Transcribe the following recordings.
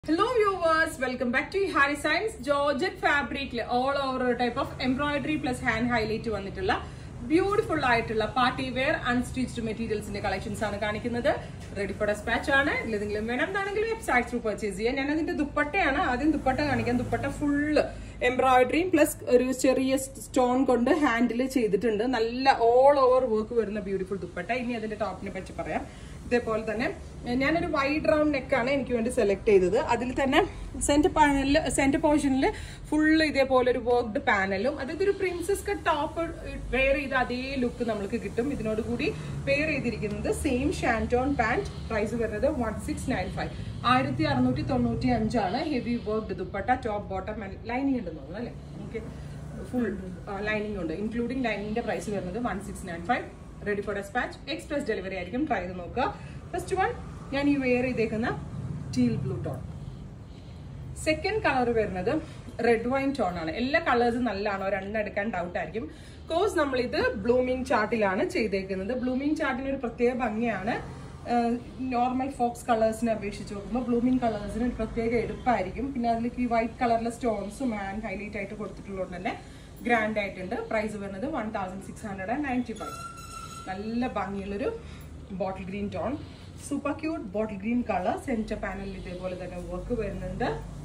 hello viewers welcome back to Hari science georgette ഫാബ്രിക്കിൽ all over type of embroidery plus hand highlight വന്നിട്ടുള്ള beautiful ആയിട്ടുള്ള party wear unstitched മെറ്റീരിയൽസിന്റെ collections ആണ് കാണിക്കുന്നത് ready for dispatch ആണ് ഇതിലെങ്കിലും വേണം എന്നാണെങ്കിൽ വെബ്സൈറ്റ് ത്രൂ പർച്ചേസ് ചെയ്യാം ഞാൻ അതിന്റെ ദുപ്പട്ടയാണ് ആദ്യം ദുപ്പട്ട കാണിക്കാം ദുപ്പട്ട ഫുള്ള് എംബ്രോയിഡറിയും പ്ലസ് ഒരു ചെറിയ സ്റ്റോൺ കൊണ്ട് ഹാൻഡിൽ ചെയ്തിട്ടുണ്ട് നല്ല ഓൾ ഓവർ വർക്ക് വരുന്ന ബ്യൂട്ടിഫുൾ ദുപ്പട്ട ഇനി അതിന്റെ ടോപ്പിനെ പറ്റി പറയാം ഇതേപോലെ തന്നെ ഞാനൊരു വൈഡ് റൗണ്ട് നെക്കാണ് എനിക്ക് വേണ്ടി സെലക്ട് ചെയ്തത് അതിൽ തന്നെ സെന്റർ പാനലിൽ സെന്റർ പോർഷനിൽ ഫുള്ള് ഇതേപോലെ ഒരു വർക്ക്ഡ് പാനലും അതായത് ഒരു പ്രിൻസസ് കട്ട് ടോപ്പ് വെയർ ചെയ്ത അതേ ലുക്ക് നമുക്ക് കിട്ടും ഇതിനോട് കൂടി പെയർ ചെയ്തിരിക്കുന്നത് സെയിം ഷാൻറ്റോൺ പാന്റ് പ്രൈസ് വരുന്നത് വൺ സിക്സ് നയൻ ഫൈവ് ആയിരത്തി അറുന്നൂറ്റി തൊണ്ണൂറ്റി അഞ്ചാണ് heavy worked dupatta top bottom lining ഉണ്ടെന്ന് തോന്നുന്നു അല്ലേ ഓക്കെ ഫുൾ ലൈനിങ് ഉണ്ട് ഇൻക്ലൂഡിംഗ് ലൈനിങ്ങിന്റെ പ്രൈസ് വരുന്നത് one six nine five ready for despatch express delivery ആയിരിക്കും ട്രൈ ചെയ്ത് നോക്കുക ഫസ്റ്റ് വൺ ഞാൻ ഈ വെയർ ചെയ്തേക്കുന്ന teal blue tone second colour വരുന്നത് റെഡ് വൈൻ ടോൺ ആണ് എല്ലാ കളേഴ്സും നല്ലതാണോ രണ്ടെടുക്കാൻ ഡൗട്ട് ആയിരിക്കും കോഴ്സ് നമ്മൾ ഇത് ബ്ലൂമിംഗ് ചാർട്ടിലാണ് ചെയ്തേക്കുന്നത് ബ്ലൂമിംഗ് ചാർട്ടിന് ഒരു പ്രത്യേക ഭംഗിയാണ് നോർമൽ ഫോക്സ് കളേഴ്സിനെ അപേക്ഷിച്ച് നോക്കുമ്പോൾ ബ്ലൂമിംഗ് കളേഴ്സിന് ഒരു പ്രത്യേക എടുപ്പായിരിക്കും പിന്നെ അതിലേക്ക് ഈ വൈറ്റ് കളറിലെ സ്റ്റോൺസും ഹാൻഡ് ഹൈലൈറ്റ് ആയിട്ട് കൊടുത്തിട്ടുള്ളതുകൊണ്ട് തന്നെ ഗ്രാൻഡ് ആയിട്ടുണ്ട് പ്രൈസ് വരുന്നത് one thousand six hundred and ninety five നല്ല ഭംഗിയുള്ളൊരു bottle green tone super cute bottle green colour centre പാനലിൽ ഇതേപോലെ തന്നെ വർക്ക് വരുന്നുണ്ട്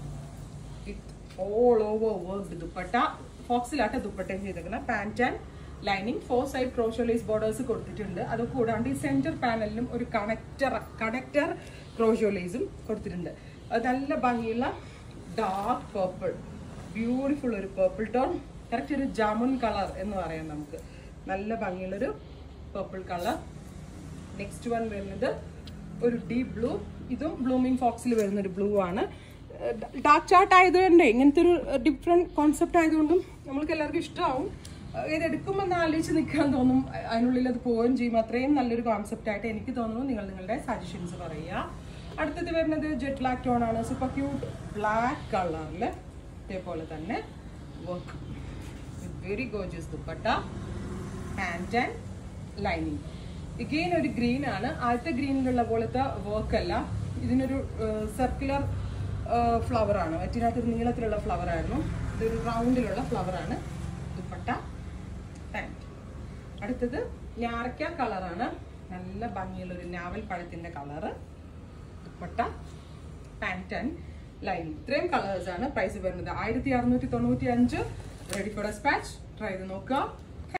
ഓൾ ഓവർ വർക്ക് ദുപ്പട്ട ഫോക്സിലാട്ട ദുപ്പട്ടയും ചെയ്തേക്കുന്ന pant and lining for side crochet lace borders കൊടുത്തിട്ടുണ്ട് അത് കൂടാണ്ട് ഈ സെന്റർ പാനലിലും ഒരു കണക്ടർ കണക്ടർ ക്രോഷോലൈസും കൊടുത്തിട്ടുണ്ട് അത് നല്ല ഭംഗിയുള്ള ഡാർക്ക് പേർപ്പിൾ ബ്യൂട്ടിഫുൾ ഒരു പേർപ്പിൾ ടോൺ കറക്റ്റ് ഒരു ജാമുൻ കളർ എന്ന് പറയാം നമുക്ക് നല്ല ഭംഗിയുള്ളൊരു പേർപ്പിൾ കളർ നെക്സ്റ്റ് വൺ വരുന്നത് ഒരു ഡീപ് ബ്ലൂ ഇതും ബ്ലൂമിങ് ഫോക്സിൽ വരുന്ന ഒരു ബ്ലൂ ആണ് ഡാർക്ക് ചാർട്ട് ആയതുകൊണ്ട് ഇങ്ങനത്തെ ഒരു ഡിഫറെൻറ്റ് കോൺസെപ്റ്റ് ആയതുകൊണ്ടും നമ്മൾക്ക് എല്ലാവർക്കും ഇഷ്ടമാവും ഇത് എടുക്കുമ്പോൾ ആലോചിച്ച് നിൽക്കാൻ തോന്നും അതിനുള്ളിൽ അത് പോവുകയും ചെയ്യും അത്രയും നല്ലൊരു കോൺസെപ്റ്റ് ആയിട്ട് എനിക്ക് തോന്നുന്നു നിങ്ങൾ നിങ്ങളുടെ സജഷൻസ് പറയുക അടുത്തത് വരുന്നത് ജെറ്റ് ബ്ലാക്ക് ടോൺ ആണ് സൂപ്പർ ക്യൂട്ട് ബ്ലാക്ക് കളറിൽ ഇതേപോലെ തന്നെ work very gorgeous dupatta pant and lining again ഒരു ഗ്രീൻ ആണ് ആദ്യത്തെ ഗ്രീനിലുള്ള പോലത്തെ വർക്ക് അല്ല ഇതിനൊരു സർക്കുലർ ഫ്ലവർ ആണ് മറ്റിനകത്ത് ഒരു നീളത്തിലുള്ള ഫ്ലവർ ആയിരുന്നു ഇതൊരു റൗണ്ടിലുള്ള ഫ്ലവർ ആണ് ദുപ്പട്ട പാൻറ്റ് അടുത്തത് ഞാറയ്ക്ക കളറാണ് നല്ല ഭംഗിയുള്ള ഒരു നാവൽ പഴത്തിന്റെ കളറ് ദുപ്പട്ട പാൻറ്റ് ആൻഡ് ലൈനിങ് ഇത്രയും കളേഴ്സ് ആണ് പ്രൈസ് വരുന്നത് ആയിരത്തി അറുന്നൂറ്റി തൊണ്ണൂറ്റി അഞ്ച് റെഡി ഫോർ ഡെസ്പാച്ച് ട്രൈ ചെയ്ത് നോക്കുക